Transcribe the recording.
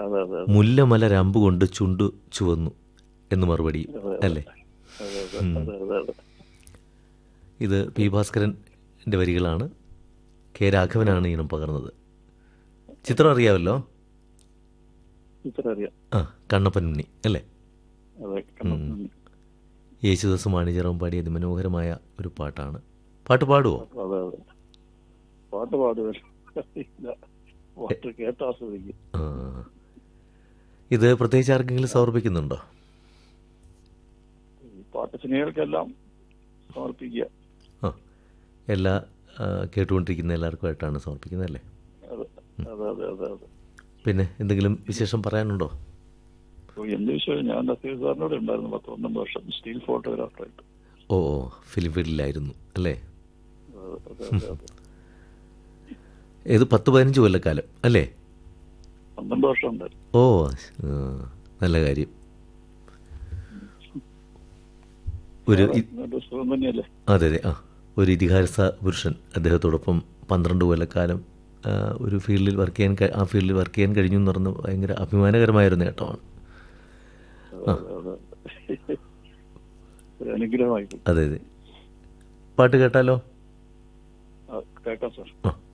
അതെ അതെ മുല്ലമല രമ്പ് കൊണ്ട് ചുണ്ടു ചുവന്നു എന്ന് മറുപടി അല്ലേ അതെ അതെ അതെ അതെ അതെ ഇത് പി ഭാസ്കരൻ്റെ വരികളാണ് കെ രാഘവനാണ് ഈണം പകർന്നത് ചിത്രം അറിയാമല്ലോ ഇത്ര അറിയാം ആ കണ്ണപ്പൻ ഉണ്ണി അല്ലേ അതെ കണ്ടു യേശുദാസ് മാണിജറവും പാടിയ അതിമനോഹരമായ ഒരു പാട്ടാണ് പാട്ട് പാടുവോ അതെ അതെ പാട്ട് പാടുകയില്ല പാട്ട് കേട്ട് ആസ്വദിക്കും ആ. ഇത് പ്രത്യേകിച്ച് ആർക്കെങ്കിലും സമർപ്പിക്കുന്നുണ്ടോ ഈ പാട്ട് സ്നേഹികൾക്കെല്ലാം സമർപ്പിക്കുക ആ എല്ലാ ആ, കേട്ടുകൊണ്ടിരിക്കുന്ന എല്ലാവർക്കുമായിട്ടാണ് സമർപ്പിക്കുന്നത് അല്ലേ അതെ അതെ അതെ അതെ അതെ പിന്നെ എന്തെങ്കിലും വിശേഷം പറയാനുണ്ടോ ഓ, എന്ത് വിഷയം ഞാൻ നസീർ സാറിനോട് ഉണ്ടായിരുന്നു പത്ത് പന്ത്രണ്ട് വർഷം സ്റ്റിൽ ഫോട്ടോഗ്രാഫറായിട്ട് ഓ ഓ ഫിലിം ഫീൽഡിലായിരുന്നു അല്ലേ അതെ അതെ അതെ അതെ ഏത് പത്ത് പതിനഞ്ച് കൊല്ലക്കാലം അല്ലേ പന്ത്രണ്ട് വർഷം ഉണ്ടായിരുന്നു ഓ ആ, നല്ല കാര്യം ഒരു ഇ- ഒരു സുഖം തന്നെയല്ലേ അതെ അതെ ആ ഒരു ഇതിഹാസ പുരുഷൻ അദ്ദേഹത്തോടൊപ്പം പന്ത്രണ്ട് കൊല്ലക്കാലം ആ, ഒരു ഫീൽഡിൽ വർക്ക് ചെയ്യാൻ ക- ആ ഫീൽഡിൽ വർക്ക് ചെയ്യാൻ കഴിഞ്ഞു എന്ന് പറഞ്ഞ ഭയങ്കര അഭിമാനകരമായ ഒരു നേട്ടമാണ് അതെ, അതെ, അതെ. ഒരു അനുഗ്രഹമായി പോയി. അതെ അതെ പാട്ട് കേട്ടാലോ ആ, കേൾക്കാം സാർ ആ